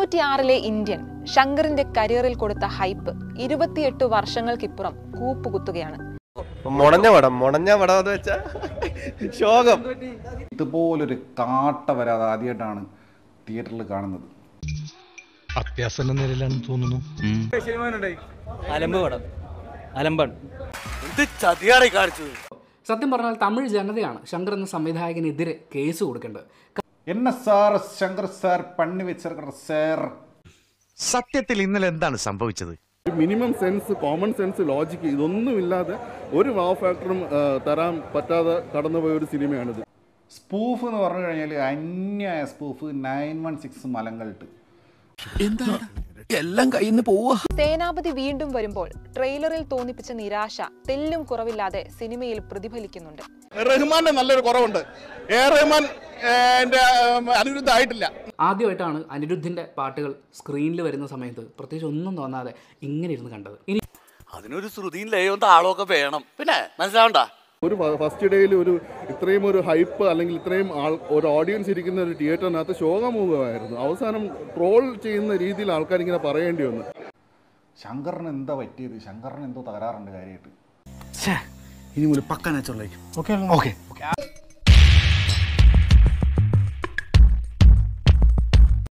തൊണ്ണൂറ്റിയാറിലെ Indian ശങ്കറിന്റെ കരിയറിൽ കൊടുത്ത hype ഇരുപത്തിയെട്ട് വർഷങ്ങൾക്കിപ്പുറം കൂപ്പുകുത്തുകയാണ് മുടഞ്ഞ പടം മുടഞ്ഞ പടം എന്ന് വെച്ചാ ശോകം ഇതുപോലൊരു കാട്ട വരാതെ ആദ്യമായിട്ടാണ് തിയേറ്ററിൽ കാണുന്നത് അത്യാസന്ന നിലയിലാണെന്ന് തോന്നുന്നു അലമ്പ് പടം അലമ്പാണ് സത്യം പറഞ്ഞാൽ തമിഴ് ജനതയാണ് ശങ്കർ എന്ന സംവിധായകനെതിരെ കേസ് കൊടുക്കേണ്ടത് എന്നെ സാർ ശങ്കർ സാർ പണി വെച്ചിരിക്കണ സാർ സത്യത്തിൽ ഇന്നലെ എന്താണ് സംഭവിച്ചത് minimum sense common sense logic ഇതൊന്നുമില്ലാതെ ഒരു വാവ് ഫാക്ടറും ആ, തരാൻ പറ്റാതെ കടന്നുപോയ ഒരു സിനിമയാണിത് സ്പൂഫ് എന്ന് പറഞ്ഞു കഴിഞ്ഞാൽ അന്യായ സ്പൂഫ് നയൻ വൺ സിക്സ് മലങ്കൾട്ട് സേനാപതി വീണ്ടും വരുമ്പോൾ ട്രെയിലറിൽ തോന്നിപ്പിച്ച നിരാശ തെല്ലും കുറവില്ലാതെ സിനിമയിൽ പ്രതിഫലിക്കുന്നുണ്ട് റഹ്മാന്റെ നല്ലൊരു കുറവുണ്ട് എ റഹ്മാൻ എന്റെ അനിരുദ്ധായിട്ടില്ല ആദ്യമായിട്ടാണ് അനിരുദ്ധിൻ്റെ പാട്ടുകൾ സ്ക്രീനിൽ വരുന്ന സമയത്ത് പ്രത്യേകിച്ച് ഒന്നും തോന്നാതെ ഇങ്ങനെ ഇരുന്ന് കണ്ടത് ഇനി അതിനൊരു ശ്രുതിയും ലയവും താളമൊക്കെ വേണം പിന്നെ മനസ്സിലാവണ്ട ഒരു ഫസ്റ്റ് ഡേയിൽ ഒരു ഇത്രയും ഒരു ഹൈപ്പ് അല്ലെങ്കിൽ ഇത്രയും ആൾ ഒരു ഓഡിയൻസ് ഇരിക്കുന്ന ഒരു തിയേറ്ററിനകത്ത് ശോകമുഖമായിരുന്നു അവസാനം ട്രോൾ ചെയ്യുന്ന രീതിയിൽ ആൾക്കാർ ഇങ്ങനെ പറയേണ്ടി വന്നു ശങ്കറിന് എന്താ പറ്റിയത് ശങ്കറിന് എന്തോ തകരാറുണ്ട് കാര്യമായിട്ട് ഇനി മുതൽ പക്ക നാച്ചുറലായിരിക്കും ഓക്കെ ഓക്കെ